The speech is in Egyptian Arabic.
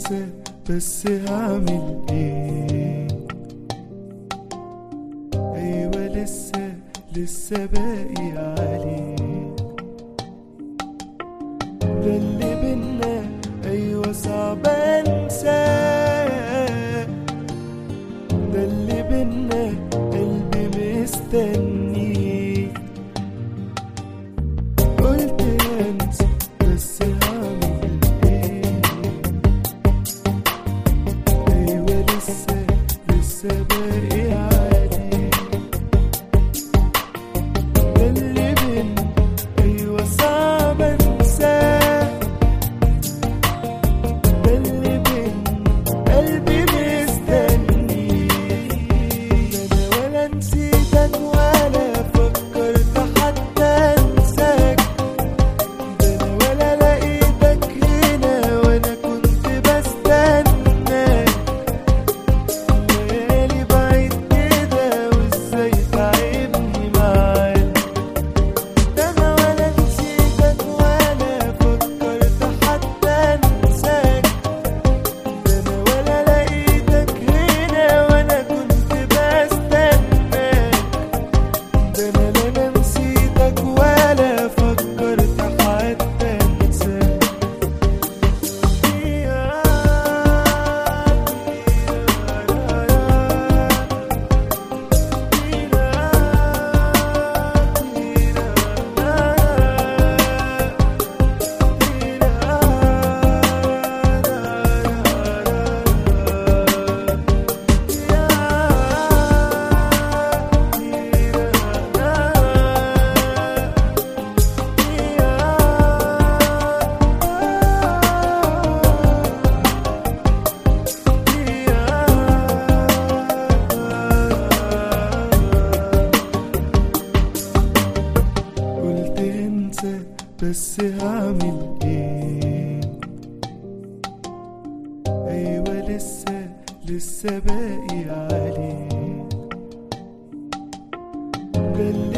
انسى بس هعمل ايه ايوه لسه لسه باقي عليه ده اللي بينا ايوه صعب انساه ده اللي بينا قلبي مستنيه قلت انسى بس هعمل ايه ايوه لسه لسه باقي عليه ده اللي بينا ايوه صعب انساه ده اللي بينا قلبي مستني ده انا ولا نسيتك ولا فكرت حتى انساك ده انا ولا لقيتك هنا وانا كنت بستناك ليالي بعيد كده وازاي تعبني معاك ده انا ولا نسيتك ولا فكرت حتى انساك ده انا ولا لقيتك هنا وانا كنت بستناك ده انا لا انا نسيتك ولا فكرت حتى انساك قلت انسى بس هعمل ايه ايوه لسه لسه باقي عليه ده اللي